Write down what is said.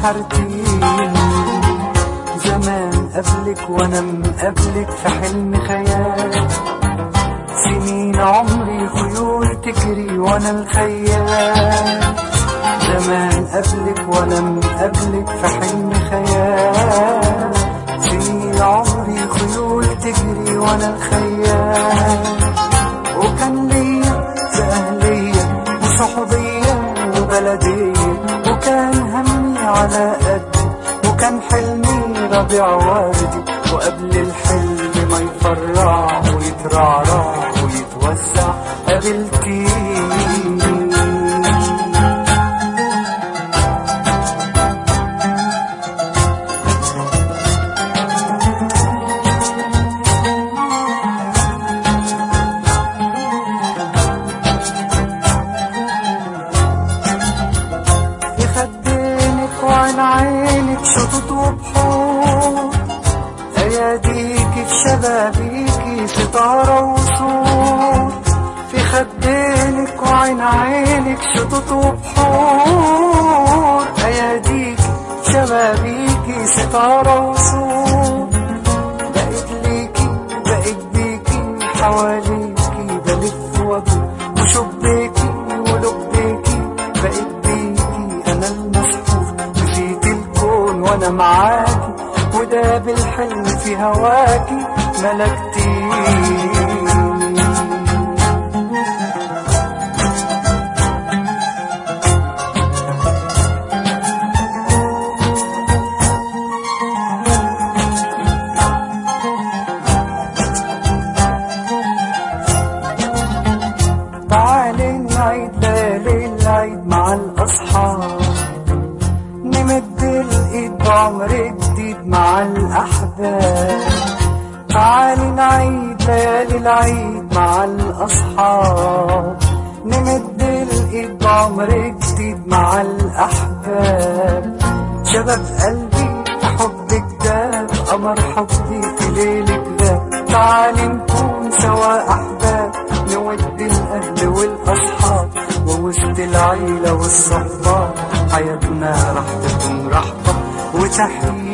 سحرتيني زمان قبلك وانا مقابلك في حلم خيال سنين عمري خيول تجري وانا الخيال زمان قبلك وانا مقابلك في حلم خيال سنين عمري خيول تجري وانا الخيال وكان ليا في أهلية وصحوبية وبلدية وكان همي على قدي وكان حلمي ربيع وردي وقبل الحلم ما يفرع ويترعرع ويتوسع قابلتيني في خدينك وعين عينك شطط وبحور اياديكي في شبابيكي ستارة وصور في خدينك وعين عينك شطط وبحور اياديكي في شبابيكي ستارة وصور بقيت ليكي بقيت بيكي حواليكي بلف وادور وشبيكي ولبيكي بقيت بيكي انا المسحور نسيت الكون وانا معاكي وده بالحلم في هواكي ملكتيني تعالي نعيد ليالي العيد مع الأصحاب نمد الإيد بعمر جديد مع الأحباب تعالي نعيد ليالي العيد مع الأصحاب نمد الإيد بعمر جديد مع الأحباب شباب قلبي حبك ده قمر حبي في ليلك ده تعالي نكون سوا أحباب نود الأهل والأصحاب ووسط العيلة والصحبات حياتنا راح تكون رحبة وتحية